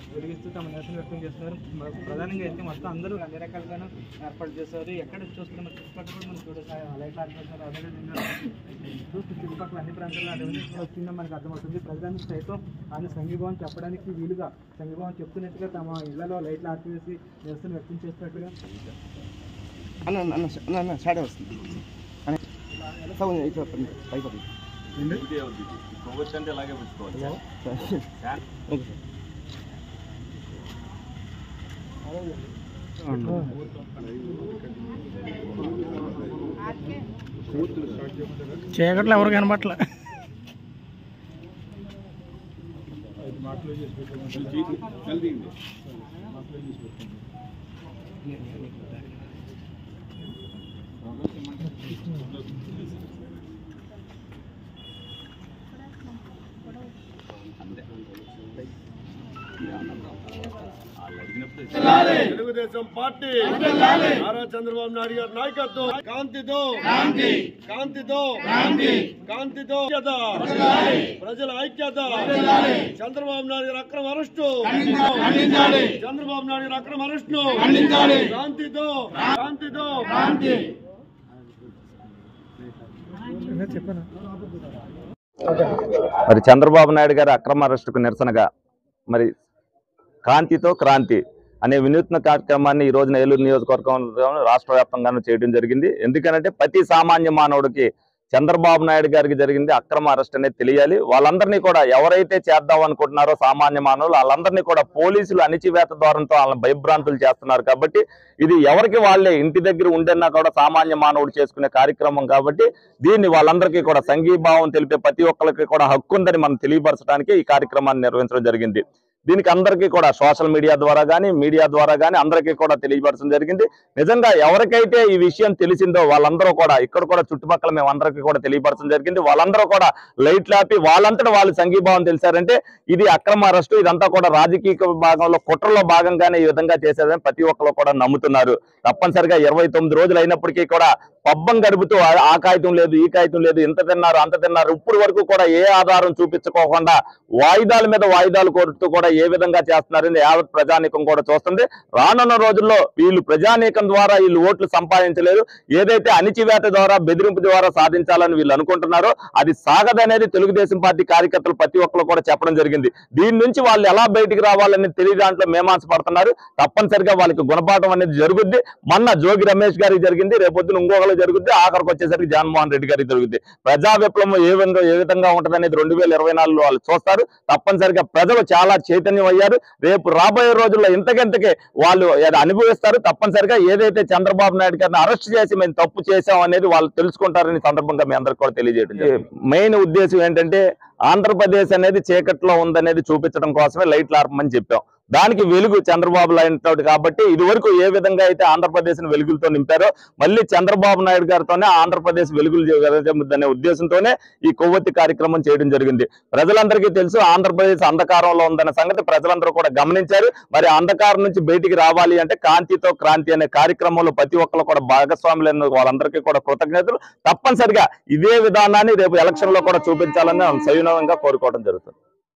వెలిగిస్తూ తమ నిరసన వ్యక్తం చేస్తున్నారు మ- ప్రధానంగా అయితే మొత్తం అందరూ అన్ని రకాలుగాను ఏర్పాటు చేస్తారు ఎక్కడ చూస్తున్నా మన చుట్టుపక్కల కూడా మనం చూడొచ్చు లైట్ ఆడుతున్నారు అదేవిధంగా చూస్తూ చుట్టుపక్కల అన్ని ప్రాంతాల్లో అదేవిధంగా ఇక్కడ వచ్చిందో మనకు అర్థమవుతుంది ప్రజలను సైతం ఆయన సంఘీభావం చెప్పడానికి వీలుగా సంఘీభావం చెప్తున్నట్టుగా తమ ఇళ్లలో లైట్లు ఆర్పివేసి నిరసన వ్యక్తం చేస్తున్నట్టుగా అన్న అన్న అన్న అన్న షాడే వస్తుంది అన్న సౌండ్ ఇట్లా పైకి పైకి కొవ్వొచ్చంటే ఇలాగే పుచ్చుకోవాలి ఓకే సార్ చీకట్లో ఎవరు కనబట్ల వాళ్ళు అడిగినప్పుడు తెలుగుదేశం పార్టీ నారా చంద్రబాబు నాయుడు గారి నాయకత్వం కాంతితో కాంతితో కాంతితో ఐక్యత ప్రజల ఐక్యత చంద్రబాబు నాయుడు గారి అక్రమ అరెస్టు చంద్రబాబు నాయుడు గారి అక్రమ అరెస్టు కాంతితో కాంతితో చెప్పాను మరి చంద్రబాబు నాయుడు గారి అక్రమ అరెస్టుకు నిరసనగా మరి కాంతితో క్రాంతి అనే వినూత్న కార్యక్రమాన్ని ఈ రోజున ఏలూరు నియోజకవర్గంలో రాష్ట్ర వ్యాప్తంగానూ చేయడం జరిగింది ఎందుకనంటే ప్రతి సామాన్య మానవుడికి చంద్రబాబు నాయుడు గారికి జరిగింది అక్రమ అరెస్ట్ అనేది తెలియాలి వాళ్ళందరినీ కూడా ఎవరైతే చేద్దాం అనుకుంటున్నారో సామాన్య మానవులు వాళ్ళందరినీ కూడా పోలీసులు అణిచివేత ద్వారంతో వాళ్ళని భయభ్రాంతులు చేస్తున్నారు కాబట్టి ఇది ఎవరికి వాళ్ళే ఇంటి దగ్గర ఉండన్నా కూడా సామాన్య మానవుడు చేసుకునే కార్యక్రమం కాబట్టి దీన్ని వాళ్ళందరికీ కూడా సంఘీభావం తెలిపే ప్రతి ఒక్కరికి కూడా హక్కు ఉందని మనం తెలియపరచడానికి ఈ కార్యక్రమాన్ని నిర్వహించడం జరిగింది దీనికి అందరికీ కూడా సోషల్ మీడియా ద్వారా కానీ మీడియా ద్వారా కానీ అందరికీ కూడా తెలియపరచడం జరిగింది నిజంగా ఎవరికైతే ఈ విషయం తెలిసిందో వాళ్ళందరూ కూడా ఇక్కడ కూడా చుట్టుపక్కల మేము అందరికీ కూడా తెలియపరచడం జరిగింది వాళ్ళందరూ కూడా లైట్లు ఆపి వాళ్ళంతటా వాళ్ళు సంఘీభావం తెలిసారంటే ఇది అక్రమ అరెస్టు ఇదంతా కూడా రాజకీయ భాగంలో కుట్రలో భాగంగానే ఈ విధంగా చేశారని ప్రతి ఒక్కరు కూడా నమ్ముతున్నారు తప్పనిసరిగా ఇరవై తొమ్మిది రోజులు అయినప్పటికీ కూడా పబ్బం గడుపుతూ ఆ- ఆ కాగితం లేదు ఈ కాగితం లేదు ఇంత తిన్నారు అంత తిన్నారు ఇప్పుడు వరకు కూడా ఏ ఆధారం చూపించుకోకుండా వాయిదాల మీద వాయిదాలు కోరుతూ కూడా ఏ విధంగా చేస్తున్నారని యావత్ ప్రజానీకం కూడా చూస్తుంది రానున్న రోజుల్లో వీళ్ళు ప్రజానీకం ద్వారా వీళ్ళు ఓట్లు సంపాదించలేదు ఏదైతే అణిచివేత ద్వారా బెదిరింపు ద్వారా సాధించాలని వీళ్ళు అనుకుంటున్నారో అది సాగదనేది తెలుగుదేశం పార్టీ కార్యకర్తలు ప్రతి ఒక్కరు కూడా చెప్పడం జరిగింది దీని నుంచి వాళ్ళు ఎలా బయటికి రావాలని తెలియ దాంట్లో మేమాంస పడుతున్నారు తప్పనిసరిగా వాళ్ళకి గుణపాఠం అనేది జరుగుద్ది మొన్న జోగి రమేష్ గారికి జరిగింది రేపొద్దున ఇంకొకరు జరుగుద్ది ఆఖరికి వచ్చేసరికి జగన్మోహన్ రెడ్డి గారికి జరుగుద్ది ప్రజా విప్లవం ఏ విధంగా ఏ విధంగా ఉంటది అనేది రెండు వేల ఇరవై నాలుగులో వాళ్ళు చూస్తారు తప్పనిసరిగా ప్రజలు చాలా చైతన్యం అయ్యారు రేపు రాబోయే రోజుల్లో ఇంతకింతకే వాళ్ళు అది అనుభవిస్తారు తప్పనిసరిగా ఏదైతే చంద్రబాబు నాయుడు గారిని అరెస్ట్ చేసి మేము తప్పు చేశాం అనేది వాళ్ళు తెలుసుకుంటారని ఈ సందర్భంగా మీ అందరికి కూడా తెలియజేయడం జరిగింది. మెయిన్ ఉద్దేశం ఏంటంటే ఆంధ్రప్రదేశ్ అనేది చీకట్లో ఉందనేది చూపించడం కోసమే లైట్లు ఆర్పమని చెప్పాం దానికి వెలుగు చంద్రబాబు నాయుడు కాబట్టి ఇది వరకు ఏ విధంగా అయితే ఆంధ్రప్రదేశ్ ని వెలుగులతో నింపారో మళ్ళీ చంద్రబాబు నాయుడు గారితోనే ఆంధ్రప్రదేశ్ వెలుగులు వెలగముద్దనే ఉద్దేశంతోనే ఈ కొవ్వొత్తి కార్యక్రమం చేయడం జరిగింది ప్రజలందరికీ తెలుసు ఆంధ్రప్రదేశ్ అంధకారంలో ఉందన్న సంగతి ప్రజలందరూ కూడా గమనించారు మరి అంధకారం నుంచి బయటికి రావాలి అంటే కాంతితో క్రాంతి అనే కార్యక్రమంలో ప్రతి ఒక్కరు కూడా భాగస్వాములైన వాళ్ళందరికీ కూడా కృతజ్ఞతలు తప్పనిసరిగా ఇదే విధానాన్ని రేపు ఎలక్షన్ లో కూడా చూపించాలని సవినయంగా కోరుకోవడం జరుగుతుంది